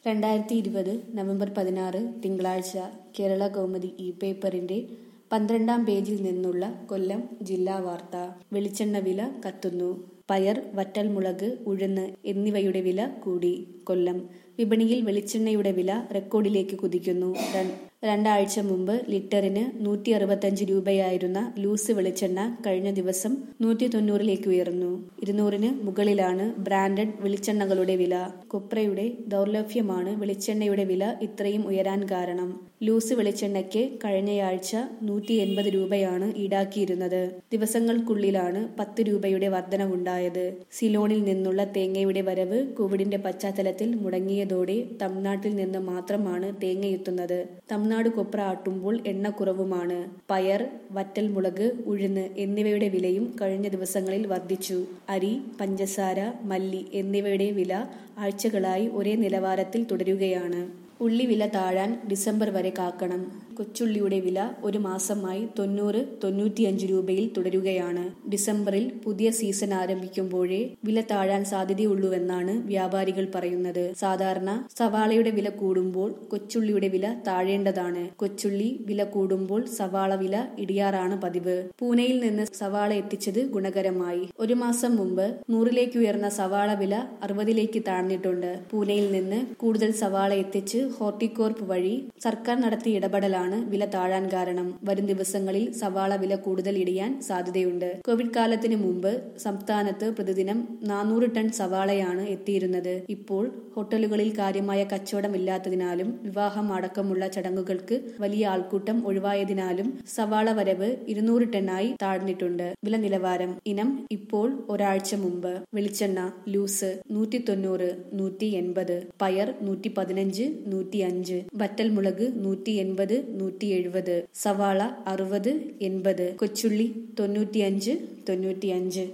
രണ്ടായിരത്തി ഇരുപത് നവംബർ പതിനാറ് തിങ്കളാഴ്ച കേരള കൗമുദി ഇ പേപ്പറിന്റെ പന്ത്രണ്ടാം പേജിൽ നിന്നുള്ള കൊല്ലം ജില്ലാ വാർത്ത വെളിച്ചെണ്ണ വില കത്തുന്നു പയർ വറ്റൽമുളക് ഉഴുന്ന് എന്നിവയുടെ വില കൂടി കൊല്ലം വിപണിയിൽ വെളിച്ചെണ്ണയുടെ വില റെക്കോർഡിലേക്ക് കുതിക്കുന്നു രൺ- രണ്ടാഴ്ച മുമ്പ് ലിറ്ററിന് നൂറ്റി അറുപത്തഞ്ച് രൂപയായിരുന്ന ലൂസ് വെളിച്ചെണ്ണ കഴിഞ്ഞ ദിവസം നൂറ്റി തൊണ്ണൂറിലേക്ക് ഉയർന്നു ഇരുന്നൂറിന് മുകളിലാണ് ബ്രാൻഡഡ് വെളിച്ചെണ്ണകളുടെ വില കൊപ്രയുടെ ദൗർലഭ്യമാണ് വെളിച്ചെണ്ണയുടെ വില ഇത്രയും ഉയരാൻ കാരണം ലൂസ് വെളിച്ചെണ്ണയ്ക്ക് കഴിഞ്ഞയാഴ്ച നൂറ്റി എൺപത് രൂപയാണ് ഈടാക്കിയിരുന്നത് ദിവസങ്ങൾക്കുള്ളിലാണ് പത്ത് രൂപയുടെ വർധനവുണ്ടായത് സിലോണിൽ നിന്നുള്ള തേങ്ങയുടെ വരവ് കോവിഡിന്റെ പശ്ചാത്തലത്തിൽ മുടങ്ങിയതോടെ തമിഴ്നാട്ടിൽ നിന്ന് മാത്രമാണ് തേങ്ങയെത്തുന്നത് തമിഴ്നാട് കൊപ്ര ആട്ടുമ്പോൾ എണ്ണ കുറവുമാണ് പയർ വറ്റൽമുളക് ഉഴുന്ന് എന്നിവയുടെ വിലയും കഴിഞ്ഞ ദിവസങ്ങളിൽ വർദ്ധിച്ചു അരി പഞ്ചസാര മല്ലി എന്നിവയുടെ വില ആഴ്ചകളായി ഒരേ നിലവാരത്തിൽ തുടരുകയാണ് ഉള്ളി വില താഴാൻ ഡിസംബർ വരെ കാക്കണം കൊച്ചുള്ളിയുടെ വില ഒരു മാസമായി തൊണ്ണൂറ് തൊണ്ണൂറ്റിയഞ്ച് രൂപയിൽ തുടരുകയാണ് ഡിസംബറിൽ പുതിയ സീസൺ ആരംഭിക്കുമ്പോഴേ വില താഴാൻ സാധ്യതയുള്ളൂവെന്നാണ് വ്യാപാരികൾ പറയുന്നത് സാധാരണ സവാളയുടെ വില കൂടുമ്പോൾ കൊച്ചുള്ളിയുടെ വില താഴേണ്ടതാണ് കൊച്ചുള്ളി വില കൂടുമ്പോൾ സവാള വില ഇടിയാറാണ് പതിവ് പൂനെയിൽ നിന്ന് സവാള എത്തിച്ചത് ഗുണകരമായി ഒരു മാസം മുമ്പ് നൂറിലേക്ക് ഉയർന്ന സവാള വില അറുപതിലേക്ക് താഴ്ന്നിട്ടുണ്ട് പൂനെയിൽ നിന്ന് കൂടുതൽ സവാള എത്തിച്ച് ഹോർട്ടികോർപ്പ് വഴി സർക്കാർ നടത്തിയ ഇടപെടലാണ് വില താഴാൻ കാരണം വരും ദിവസങ്ങളിൽ സവാള വില കൂടുതൽ ഇടിയാൻ സാധ്യതയുണ്ട് കോവിഡ് കാലത്തിന് മുമ്പ് സംസ്ഥാനത്ത് പ്രതിദിനം നാനൂറ് ടൺ സവാളയാണ് എത്തിയിരുന്നത് ഇപ്പോൾ ഹോട്ടലുകളിൽ കാര്യമായ കച്ചവടമില്ലാത്തതിനാലും വിവാഹം അടക്കമുള്ള ചടങ്ങുകൾക്ക് വലിയ ആൾക്കൂട്ടം ഒഴിവായതിനാലും സവാള വരവ് ഇരുന്നൂറ് ടണ്ണായി താഴ്ന്നിട്ടുണ്ട് വില നിലവാരം ഇനം ഇപ്പോൾ ഒരാഴ്ച മുമ്പ് വെളിച്ചെണ്ണ ലൂസ് നൂറ്റി തൊണ്ണൂറ് നൂറ്റി എൺപത് പയർ നൂറ്റി പതിനഞ്ച് നൂറ്റി അഞ്ച് വറ്റൽമുളക് നൂറ്റി എൺപത് നൂറ്റി എഴുപത് സവാള അറുപത് എൺപത് കൊച്ചുള്ളി തൊണ്ണൂറ്റിയഞ്ച് തൊണ്ണൂറ്റിയഞ്ച്